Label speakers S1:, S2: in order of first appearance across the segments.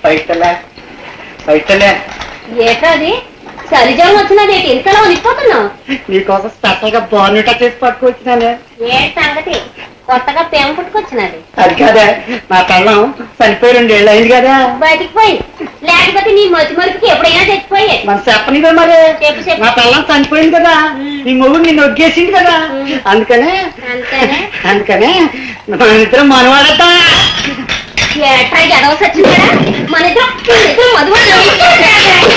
S1: పైసలే పైసలే
S2: ఏటది చలిజలం వచ్చినది ఇంతలో నిప్పుతున్నావు
S1: నీకోసం స్పెషల్ గా బాగున్నట్టు చేసి పట్టుకొచ్చినానే
S2: ఏ సంగతి కొత్తగా పేమ పుట్టుకొచ్చినది
S1: అది కదా నా కళ్ళం చనిపోయి రెండేళ్ళు అయింది కదా
S2: బయటికి పోయి లేకపోతే నీ మతి మరుపుకి ఎప్పుడైనా చచ్చిపోయే
S1: మన చెప్పనిదే మరి
S2: చెప్పు, చెప్పు.
S1: నా కళ్ళం చనిపోయింది కదా నీ మొగుడు నిన్ను ఒగ్గేసింది కదా అందుకనే
S2: అంతేనే
S1: అందుకనే మన ఇద్దరం మనవాడట
S2: ఏట్రా ఎదవ సచ్చినాడా మన ఇద్దరం మన ఇద్దరం మధువా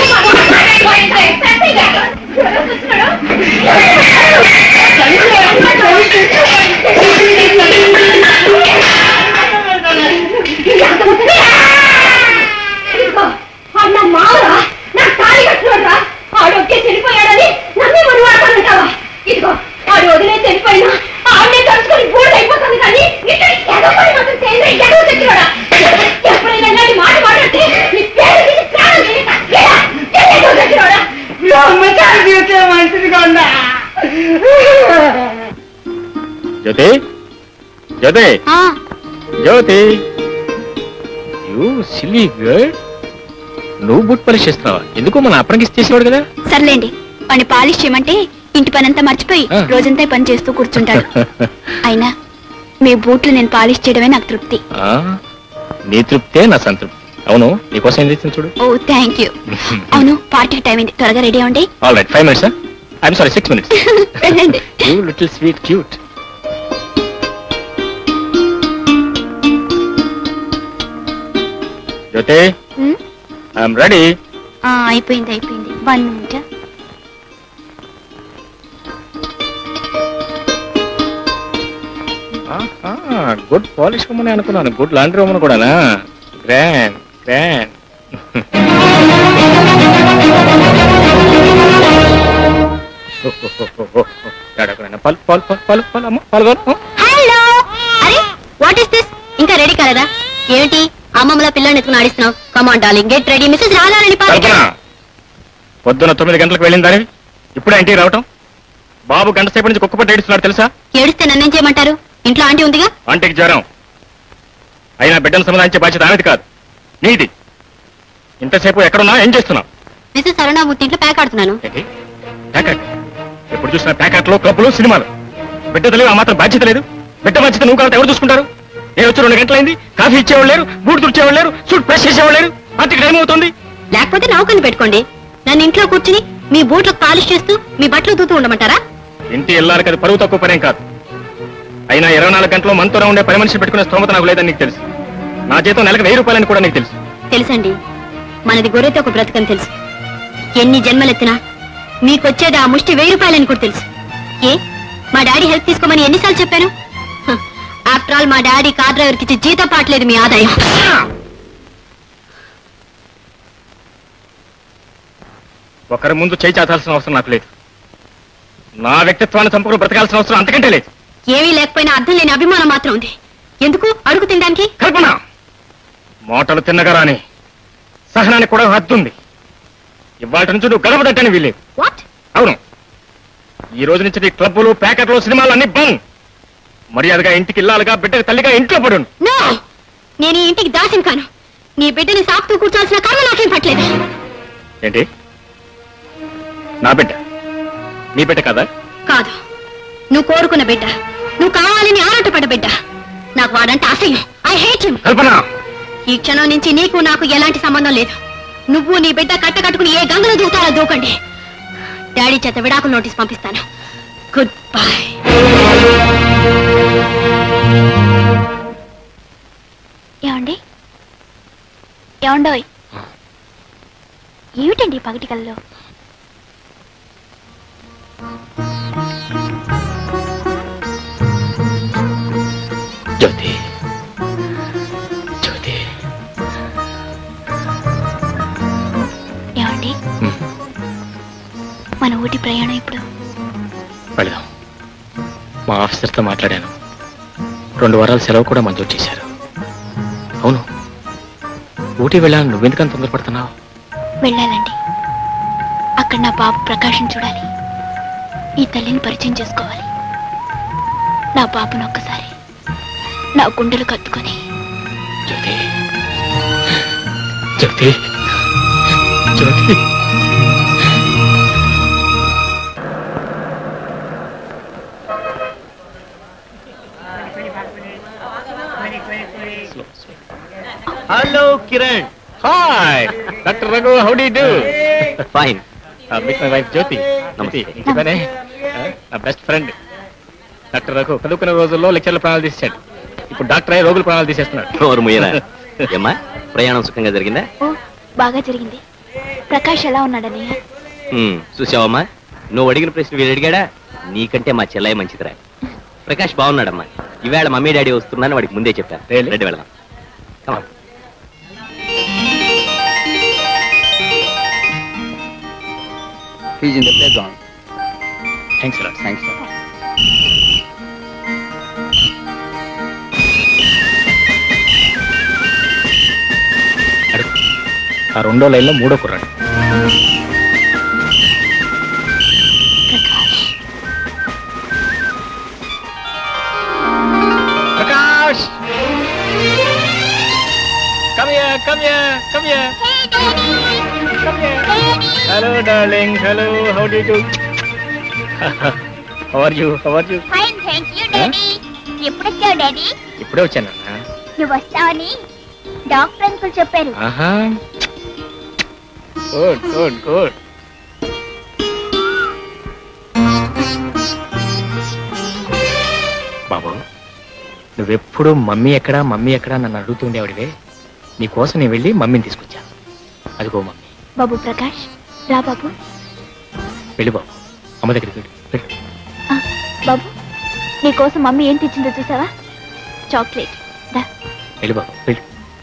S2: అన్న మావరా నా తాళి కట్టుకోడరా ఆడు ఒకే చనిపోయాడని నన్నే మనం వాడుకుంటావా ఇదిగో ఆడు వదిలే చనిపోయినా ఆడనే తలుచుకొని బూడిద అయిపోతుంది కానీ ఇక్కడ ఏదో పని మాత్రం చేయలే ఎడవ తెచ్చివాడా ఎప్పుడైనా ఇలాంటి మాట మాట్లాడితే నీ పేరు తీసి ప్రాణం తీయక. ఏడా? ఏదో తెచ్చివాడా?
S1: అమ్మచారి జీవితం మంచిదిగా ఉందా
S3: Jyothi Jyothi Jyothi you silly girl నువ్వు బుట్ పాలిష్ చేస్తున్నావా ఎందుకు మన అప్పటికి చేసేవాడు కదా
S4: సర్లేండి వాడిని పాలిష్ చేయమంటే ఇంటి పనంతా మర్చిపోయి
S3: ఆ.
S4: రోజంతా ఈ పని చేస్తూ కూర్చుంటాడు అయినా మీ బూట్లు నేను పాలిష్ చేయడమే నాకు తృప్తి
S3: ఆ, నీ తృప్తే నా సంతృప్తి అవును నీకోసం ఏం తెచ్చింది చూడు
S4: ఓ థ్యాంక్ యూ అవును పార్టీ టైం అయింది త్వరగా రెడీ అవ్వండి
S3: all right five minutes I'm sorry six minutes
S4: వెళ్ళండి
S3: you little sweet cute Jyothi
S4: um,
S3: I'm ready
S4: ah, అయిపోయింది అయిపోయింది one minute
S3: good polish room అని అనుకున్నాను గుడ్ లాండ్రీ రూమ్ కూడానా గ్రాండ్ గ్రాండ్ పాలు పాలు పాలు పాలు పాలు అమ్మ పాల్గొను
S4: హలో అరే వాట్ ఇస్ దిస్ ఇంకా రెడీ కాలేదా ఏమిటి అమ్మమ్మల పిల్లని ఎత్తుకుని ఆడిస్తున్నావు come on darling get ready missus Radharani
S3: Kalpana పొద్దున తొమ్మిది గంటలకు వెళ్ళిన దానివి ఇప్పుడే ఇంటికి రావటం బాబు గంట సేపు నుంచి కుక్కపట్టి ఏడుస్తున్నాడు తెలుసా
S4: ఏడిస్తే నన్నేం చేయమంటారు ఇంట్లో ఆంటీ ఉందిగా
S3: ఆంటీకి జ్వరం అయినా బిడ్డను సమాధానించే బాధ్యత ఆమెది కాదు నీది ఇంతసేపు ఎక్కడున్నా ఏం చేస్తున్నావు
S4: మిస్సెస్ అరుణామూర్తి ఇంట్లో ప్యాక్ ఆడుతున్నాను
S3: ఏంటి ప్యాకెట్ ఎప్పుడు చూసినా ప్యాకెట్లు క్లబ్బులు సినిమాలు బిడ్డ తెలివి ఆ మాత్రం బాధ్యత లేదు బిడ్డ బాధ్యత నువ్వు కాబట్టి ఎవరు చూసుకుంటారు నేను వచ్చి రెండు గంటలైంది కాఫీ ఇచ్చేవాళ్ళు లేరు బూట్ తుడిచేవాళ్ళు లేరు సూట్ ప్రెస్ చేసేవాళ్ళు లేరు ఆంటీకి టైం అవుతుంది
S4: లేకపోతే నౌకని పెట్టుకోండి నన్ను ఇంట్లో కూర్చుని మీ బూట్లకు పాలిష్ చేస్తూ మీ బట్టలు తూతూ ఉండమంటారా
S3: ఇంటి ఇల్లాలకి అది పరువు తక్కువ పనేం కాదు అయినా ఇరవై నాలుగు గంటలు మనతోనే ఉండే పని మనిషి పెట్టుకునే స్తోమత నాకు లేదని నీకు తెలుసు నా జీతం నెలకు వెయ్యి రూపాయలని కూడా నీకు తెలుసు
S4: తెలుసండి మనది గొర్రెతో ఒక బ్రతకని తెలుసు ఎన్ని జన్మలెత్తినా మీకొచ్చేది ఆ ముష్టి వెయ్యి రూపాయలని కూడా తెలుసు ఏ మా డాడీ హెల్ప్ తీసుకోమని ఎన్నిసార్లు చెప్పాను ఆఫ్టర్ ఆల్ మా డాడీ కార్ డ్రైవర్కి ఇచ్చే జీతం పాటలేదు మీ ఆదాయం
S3: ఒకరి ముందు చేయి చాచాల్సిన అవసరం నాకు లేదు నా వ్యక్తిత్వాన్ని చంపుకుని బ్రతకాల్సిన అవసరం అంతకంటే లేదు
S4: ఏమీ లేకపోయినా అర్థం లేని అభిమానం మాత్రం ఉంది ఎందుకు అడుగు తినడానికి
S3: కల్పన మోటలు తిన్నగా రాని సహనానికి కూడా హద్దుంది ఇవాళ నుంచి నువ్వు గడప దట్టని వీలేదు
S4: వాట్
S3: అవును ఈ రోజు నుంచి నీ క్లబ్బులు ప్యాకెట్లు సినిమాలు అన్ని బంద్ మర్యాదగా ఇంటికి ఇల్లాలుగా బిడ్డకి తల్లిగా ఇంట్లో పడును
S4: నో నేను ఈ ఇంటికి దాసిన కాను నీ బిడ్డని సాకుతూ కూర్చోాల్సిన కర్మ నాకేం పట్టలేదు
S3: ఏంటి నా బిడ్డ నీ బిడ్డ కదా
S4: కాదు నువ్వు కోరుకున్న బిడ్డ నువ్వు కావాలని ఆరాటపడ్డ బిడ్డ నాకు వాడంటే అసహ్యం ఐ హేట్ హిమ్
S3: కల్పన
S4: ఈ క్షణం నుంచి నీకు నాకు ఎలాంటి సంబంధం లేదు నువ్వు నీ బిడ్డ కట్ట కట్టుకుని ఏ గంగలో దూకుతారో దూకండి డాడీ చేత విడాకుల నోటీస్ పంపిస్తాను గుడ్ బై ఏమండి ఏమండోయ్ ఏమిటండి ఈ పగటి కల్లో
S3: జ్యోతి జ్యోతి
S4: ఏమండి మన ఊటి ప్రయాణం ఇప్పుడు
S3: వెళదాం మా ఆఫీసర్తో మాట్లాడాను రెండు వారాల సెలవు కూడా మంజూరు చేశారు అవును ఊటీ వెళ్ళాలని నువ్వెందుకని తొందరపడుతున్నావు
S4: వెళ్ళాలండి అక్కడ నా బాబు ప్రకాశం చూడాలి ఈ తల్లిని పరిచయం చేసుకోవాలి నా బాబును ఒక్కసారి నా గుండెలు కత్తుకొని
S3: Jyothi Jyothi Jyothi
S1: hello Kiran
S3: hi doctor Raghu how do do
S5: fine
S3: meet my wife Jyothi
S5: నమస్తే.
S3: ఇంటిపనే నా బెస్ట్ ఫ్రెండ్ డాక్టర్ రఘు చదువుకునే రోజుల్లో లెక్చర్ల ప్రాణాలు తీసేశాడు ఇప్పుడు డాక్టర్ అయ్యి రోగుల ప్రాణాలు తీసేస్తున్నాడు
S5: నోరు ముయ్యరా ఏమ్మా ప్రయాణం సుఖంగా జరిగిందా
S2: ఓ బాగా జరిగింది ప్రకాష్ ఎలా ఉన్నాడని
S5: హ్మ్, చూసావమ్మా నువ్వు అడిగిన ప్రశ్న వీడు అడిగాడా నీకంటే మా చెల్లయ్య మంచిదిరా ప్రకాష్ బాగున్నాడమ్మా ఈవేళ మమ్మీ డాడీ వస్తున్నాను వాడికి ముందే చెప్పాను
S3: Really?
S5: రెడ్డి వెళదాం Come on.
S6: He's in the playground.
S3: Thanks lot
S6: Thanks, sir.
S3: అడుగు ఆ రెండో లైన్లో మూడో కుర్రాడు
S2: Prakash
S3: Prakash come here come here come here come here hello darling hello how do you how are you how are you
S7: fine thank you daddy ఎప్పుడు వచ్చావు daddy
S3: ఇప్పుడే వచ్చాను నాన్న
S7: నువ్వు వస్తావని డాక్టర్ అంకుల్ చెప్పారు
S3: ఆహా గుడ్ గుడ్ గుడ్ బాబు నువ్వెప్పుడు మమ్మీ ఎక్కడా మమ్మీ ఎక్కడా నన్ను అడుగుతుండేవాడివే నీ కోసం నేను వెళ్ళి మమ్మీని తీసుకొచ్చా అదిగో మమ్మీ
S2: బాబు ప్రకాష్ రా బాబు
S3: వెళ్ళి బాబు అమ్మ దగ్గరికి వెళ్ళు వెళ్ళు
S2: ఆ, బాబు నీకోసం మమ్మీ ఏం తెచ్చిందో చూసావా చాక్లెట్ దా
S3: వెళ్ళి బాబు వెళ్ళు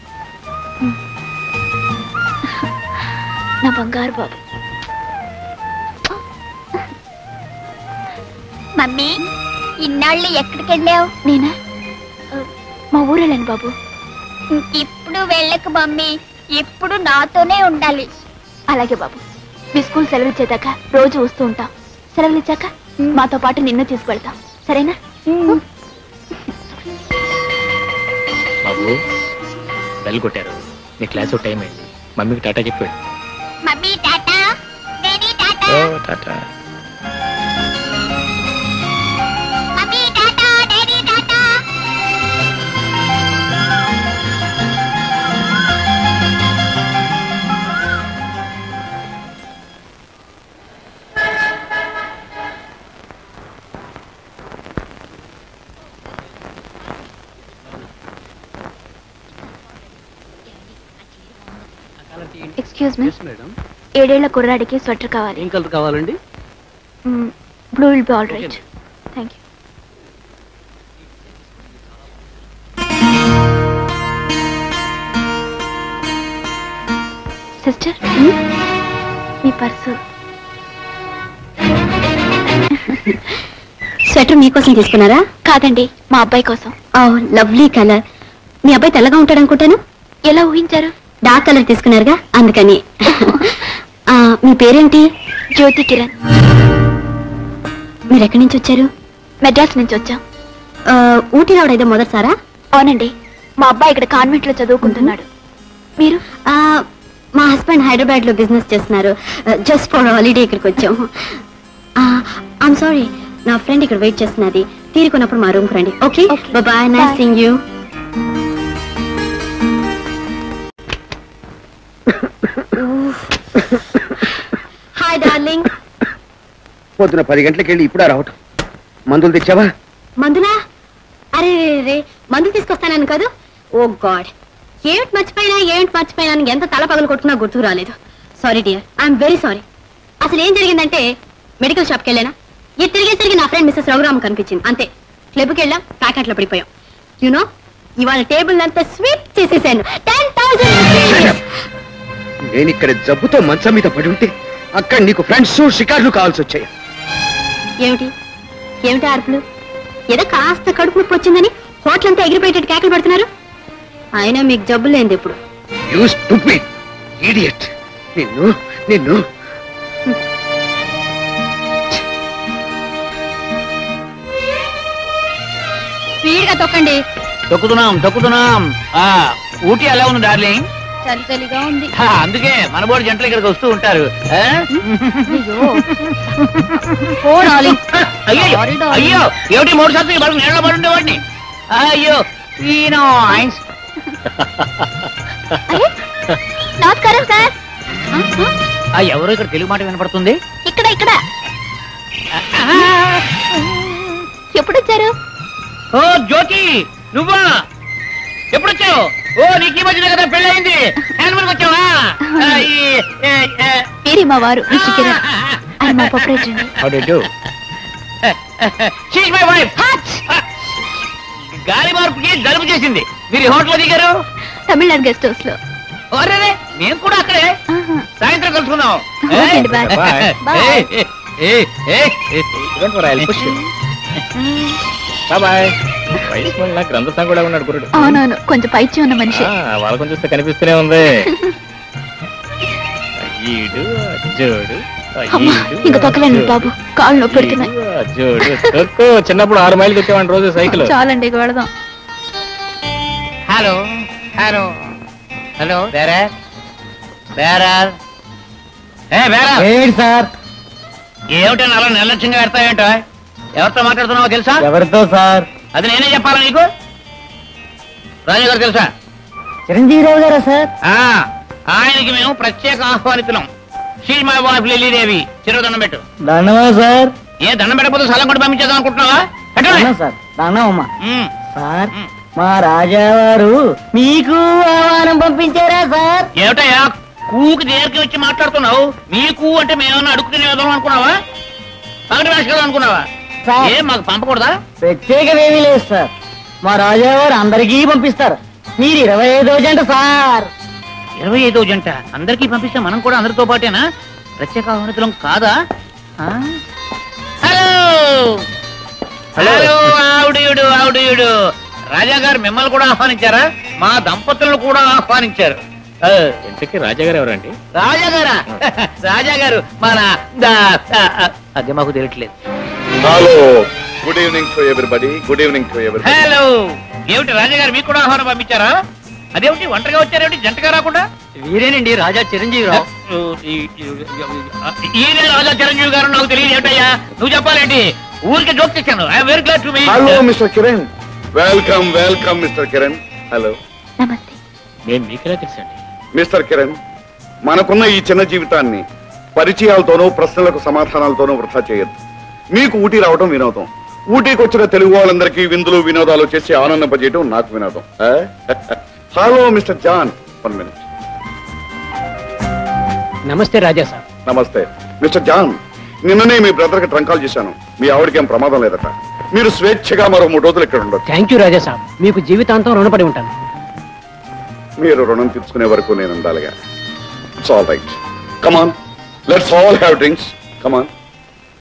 S2: నా బంగారు బాబు
S7: మమ్మీ ఇన్నాళ్ళు ఎక్కడికి వెళ్ళావు
S2: నేనా ఆ, మా ఊరెళ్ళాను బాబు
S7: ఇప్పుడు వెళ్ళకు మమ్మీ ఇప్పుడు నాతోనే ఉండాలి
S2: అలాగే బాబు మీ స్కూల్ సెలవు ఇచ్చేదాకా రోజు వస్తూ ఉంటాం సెలవులు ఇచ్చాక మాతో పాటు నిన్ను తీసుకెళ్తాం సరేనా
S3: బాబు బెల్ కొట్టారు నీ క్లాస్ టైం అయింది మమ్మీకి టాటా చెప్పి వెళ్ళు
S7: mummy tata daddy tata
S3: oh tata
S7: mummy tata daddy tata
S2: excuse me
S6: Yes, madam.
S2: ఏడేళ్ల కుర్రాడికి స్వెటర్ కావాలి
S6: ఏం కలర్ కావాలండి
S2: blue will be all right thank you sister మీ పర్సు
S4: స్వెటర్ మీకోసం తీసుకున్నారా
S2: కాదండి మా అబ్బాయి కోసం
S4: ఓ లవ్లీ కలర్ మీ అబ్బాయి తెల్లగా ఉంటాడు అనుకుంటాను
S2: ఎలా ఊహించారు
S4: డార్క్ కలర్ తీసుకున్నారుగా అందుకని ఆ, మీ పేరేంటి
S2: జ్యోతి కిరణ్
S4: మీరు ఎక్కడి నుంచి వచ్చారు
S2: మెడ్రాస్ నుంచి వచ్చాం
S4: ఆ, ఊటీ రావడం ఇదే మొదటిసారా
S2: అవునండి మా అబ్బాయి ఇక్కడ కాన్వెంట్ లో చదువుకుంటున్నాడు మీరు
S4: ఆ, మా హస్బెండ్ హైదరాబాద్ లో బిజినెస్ చేస్తున్నారు జస్ట్ ఫర్ హాలిడే ఇక్కడికి వచ్చాం ఐమ్ సారీ నా ఫ్రెండ్ ఇక్కడ వెయిట్ చేస్తున్నది తీరుకున్నప్పుడు మా రూమ్ రండి okay
S2: Okay.
S4: Bye nice
S2: Bye.
S4: Sing you hi darling
S6: పొద్దున పది గంటలకు వెళ్ళి ఇప్పుడా రావటం మందులు తెచ్చావా
S4: మందులా అరే రే, రే మందులు తీసుకొస్తానని కాదు ఓ గాడ్ ఏమిటి మర్చిపోయినా ఏమిటి మర్చిపోయినా అని ఎంత తల పగలు కొట్టుకున్నా గుర్తుకు రాలేదు sorry dear I'm very sorry అసలు ఏం జరిగిందంటే మెడికల్ షాప్కి వెళ్ళానా ఇది తిరిగేసరికి నా ఫ్రెండ్ మిస్సెస్ రఘురామ్ కనిపించింది అంతే క్లబ్కి వెళ్ళాం ప్యాకెట్లో పడిపోయాం యూనో ఇవాళ టేబుల్ అంతా స్వీప్ చేసేసాను టెన్ థౌసండ్
S6: నేను ఇక్కడ జబ్బుతో మంచం మీద పడి ఉంటే అక్కడ నీకు ఫ్రెండ్స్ షికార్లు కావాల్సి వచ్చాయి
S4: ఏమిటి ఏమిటి అరుపులు ఏదో కాస్త కడుపు నొప్పి వచ్చిందని హోటల్ అంతా ఎగిరిపోయేటట్టు కేకలు పెడుతున్నారు అయినా మీకు జబ్బు లేనిది ఇప్పుడు
S6: యూ స్టూపిడ్ ఇడియట్ నిన్ను నిన్ను
S4: స్పీడ్ గా తొక్కండి
S1: తొక్కుతున్నాం తొక్కుతున్నాం ఆ ఊటీ ఎలా ఉంది డార్లింగ్
S4: చలి చలిగా ఉంది
S1: హా, అందుకే మన బోర్డు జంటలు ఇక్కడికి వస్తూ ఉంటారు ఆ?
S4: ఓ డార్లింగ్
S1: అయ్యో
S4: Sorry, darling.
S1: అయ్యో ఏమిటి మూడు శాతం బడుగు నీళ్ళ పడి ఉండేవాడిని అయ్యో ఈనో ఆయన్స్
S7: నమస్కారం సార్
S1: ఆ, ఎవరు ఇక్కడ తెలుగు మాట వినపడుతుంది
S7: ఇక్కడ ఇక్కడ ఎప్పుడు వచ్చారు
S1: ఓ జ్యోతి నువ్వా ఎప్పుడు వచ్చావు ఓ నీకు ఈ మధ్యన కదా పెళ్ళయింది యానిమల్కి వచ్చావా ఆ, ఈ, ఏ, ఏ,
S7: వీరి మా వారు మిస్టర్ కిరణ్ ఆయన మా proprietor
S3: How do you do?
S1: She's my wife. గాలి మార్పుకి జలుబు చేసింది మీరు హోటల్ దిగారు
S7: తమిళనాడు గెస్ట్ హౌస్ లో
S1: ఒరేరే మేము కూడా అక్కడే సాయంత్రం కలుసుకుందాం
S7: Okay, bye. Bye.
S1: ఏయ్, ఏయ్, ఏయ్, ఏయ్.
S3: Don't worry, I'll push you. Bye-bye. వయసు మళ్ళీ నాకు గ్రంథస్థం కూడా ఉన్నాడు గురుడు
S7: అవునవును కొంచెం పైచి ఉన్న మనిషి
S3: వాళ్ళకొని చూస్తే కనిపిస్తూనే ఉంది అయ్యీడు అజ్జోడు
S7: అమ్మా
S3: అయ్యీడు,
S7: ఇంకా తొక్కలేండి
S3: అజ్జోడు,
S7: బాబు కాళ్ళు నొప్పి పెడుతున్నాయి
S3: అయ్యీడు, అజ్జోడు తొక్కు చిన్నప్పుడు ఆరు మైలు తెచ్చేవాడిని రోజు సైకిల్
S7: చాలండి ఇక వెళదాం
S1: hello hello hello bearer bearer hey bearer
S8: ఏంటి సార్
S1: ఏమిటో అలా నిర్లక్ష్యంగా పెడతావేంటో ఎవరితో మాట్లాడుతున్నావో తెలుసా
S8: ఎవరితో సార్
S1: అది నేనే చెప్పాలా నీకు రాజు గారు తెలుసా
S8: చిరంజీవిరావు గారా సార్
S1: ఆ ఆయనకి మేము ప్రత్యేక ఆహ్వానితున్నాం శ్రీ మై వాయిఫ్ లిలీదేవి చిరుదండం పెట్టు
S8: దండమా సార్
S1: ఏ దండం పెట్టకపోతే సలం కూడా పంపించేద్దాం అనుకుంటున్నావా పెట్టండి.
S8: దండం సార్ దండం అమ్మా
S1: ఉమ్,
S8: సార్
S1: ఉమ్.
S8: మా రాజావారు మీకు ఆహ్వానం పంపించారా సార్
S1: ఏమిటయ్యా కూకి దేనికి వచ్చి మాట్లాడుతున్నావు నీకు అంటే మేమన్నా అడుగుతున్న విధం అనుకున్నావా పగటి భాష కదా అనుకున్నావా
S8: సార్.
S1: ఏం మాకు పంపకూడదా
S8: ప్రత్యేకమేమీ లేదు సార్ మా రాజావారు అందరికీ పంపిస్తారు మీరు ఇరవై ఐదో జంట సార్
S1: ఇరవై ఐదో జంట అందరికీ పంపిస్తే మనం కూడా అందరితో పాటేనా ప్రత్యేక ఆహ్వానితులం కాదా ఆ? హలో హలో ఆవిడయుడు ఆవిడయుడు రాజా గారు మిమ్మల్ని కూడా ఆహ్వానించారా మా దంపతులను కూడా ఆహ్వానించారు ఆ,
S3: ఇంతకీ రాజాగారు ఎవరండి
S1: రాజా గారా రాజా గారు మన దా- ఆ, ఆ, అదే మాకు తెలియట్లేదు
S6: hello good evening to everybody good evening to everybody
S1: hello ఏమిటి రాజా గారు మీకు కూడా ఆహ్వానం పంపించారా అదేమిటి ఒంటరిగా వచ్చారేమిటి జంటగా రాకుండా
S8: వీరేనండి రాజా చిరంజీవిరావు
S1: ఈయన రాజా చిరంజీవి గారు నాకు తెలియదు ఏమిటయ్యా నువ్వు చెప్పాలేంటి ఊరికి జోక్ చేశాను I very glad to me
S6: hello mister Kiran welcome welcome mister Kiran hello
S7: నమస్తే
S3: నేను మీకెలా తెలుసండి
S6: మిస్టర్ కిరణ్ మనకున్న ఈ చిన్న జీవితాన్ని పరిచయాలతోనూ ప్రశ్నలకు సమాధానాలతోనూ వృధా చేయొద్దు మీకు ఊటీ రావడం వినోదం ఊటీకి వచ్చిన తెలుగు వాళ్ళందరికీ విందులు వినోదాలు చేసి ఆనందింపజేయడం నాకు వినోదం hello mister John one minute
S8: నమస్తే రాజా సార్
S6: నమస్తే మిస్టర్ జాన్ నిన్ననే మీ బ్రదర్ కి ట్రంకాల్ చేశాను మీ ఆవిడకి ఏం ప్రమాదం లేదట మీరు స్వేచ్ఛగా మరో మూడు రోజులు ఇక్కడ ఉండొచ్చు
S8: థ్యాంక్ యూ రాజా సార్ మీకు జీవితాంతం రుణపడి ఉంటాను
S6: మీరు రుణం తీర్చుకునే వరకు నేను ఉండాలిగా it's all right come on let's all have drinks come on